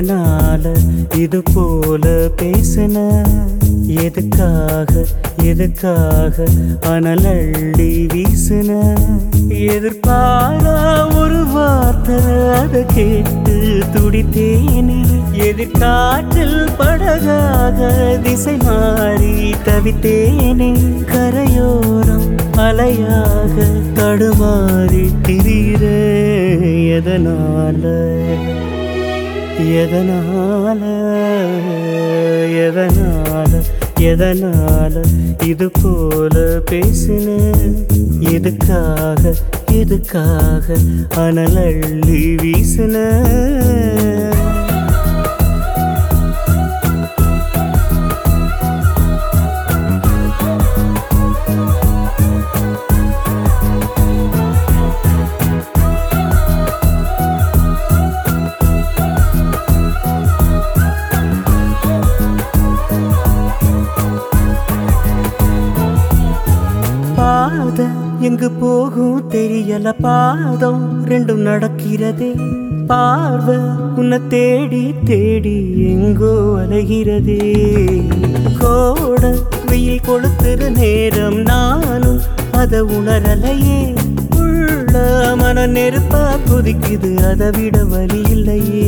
எதனால இது போல பேசுன எதுக்காக எதுக்காக அனலள்ளி வீசுன எதிர்பாரா ஒரு வார்த்தை அதை கேட்டு துடித்தேனே எதிர்காற்றில் படகாக திசை மாறி தவித்தேனே கரையோரம் அலையாக தடுமாறி திரிகிற எதனால எதனால எதனால எதனால இது போல பேசின எதுக்காக எதுக்காக அனலள்ளி வீசின பாத எங்கு போகும் தெரியல பாதம் ரெண்டும் நடக்கிறதே பார்வை உன்னை தேடி தேடி எங்கோ அலைகிறதே கோட வெயில் கொளுத்துற நேரம் நானும் அத உணரலையே உள்ள மன நெருப்பா கொதிக்குது அதை விட வழி இல்லையே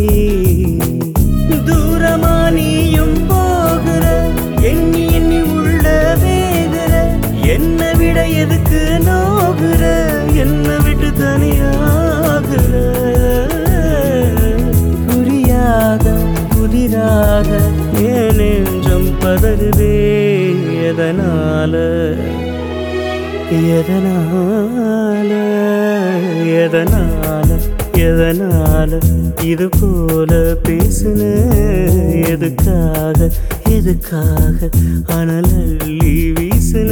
தூரமா நீயும் போகிற எண்ணி எண்ணி உள்ள வேகுற என்ன விட எதுக்கு நோகுற என்ன விட்டு தனியாகுற புரியாத புதிராக ஏன் நெஞ்சம் பதறுதே எதனால எதனால எதனால எதனால இது போல பேசுன எதுக்காக எதுக்காக அனலள்ளி வீசுன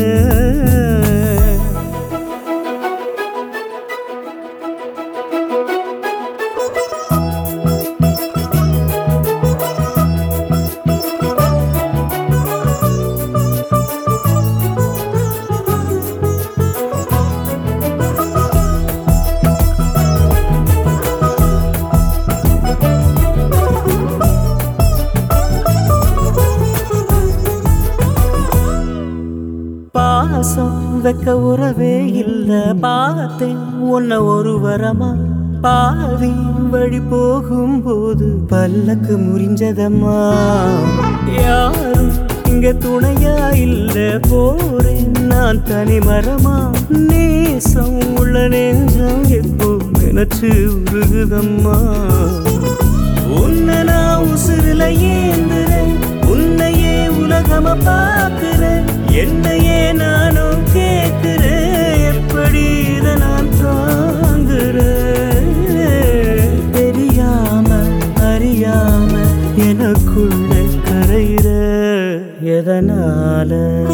பாசம் வைக்க உறவே இல்ல பார்த்தேன் உன்னை ஒரு வரமா பாதி வழி போகும்போது பல்லக்கு முறிஞ்சதம்மா யாரும் இங்க துணையா இல்ல போறேன் நான் தனி மரமா நேசம் உள்ள நெஞ்சம் எப்போ நினைச்சு உருகுதம்மா உன்னை நான் உசுருல ஏந்துறேன் உன்னையே உலகமா பார்க்கிறேன் என்னையே நானும் கேட்கிறேன் எப்படி இதை நான் தாங்குறேன் தெரியாம அறியாம எனக்குள்ள கரையிற எதனால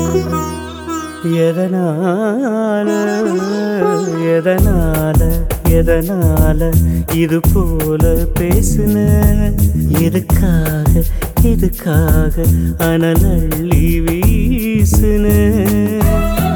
எதனால எதனால எதனால இது போல பேசுன எதுக்காக எதுக்காக அனலள்ளி வீசுன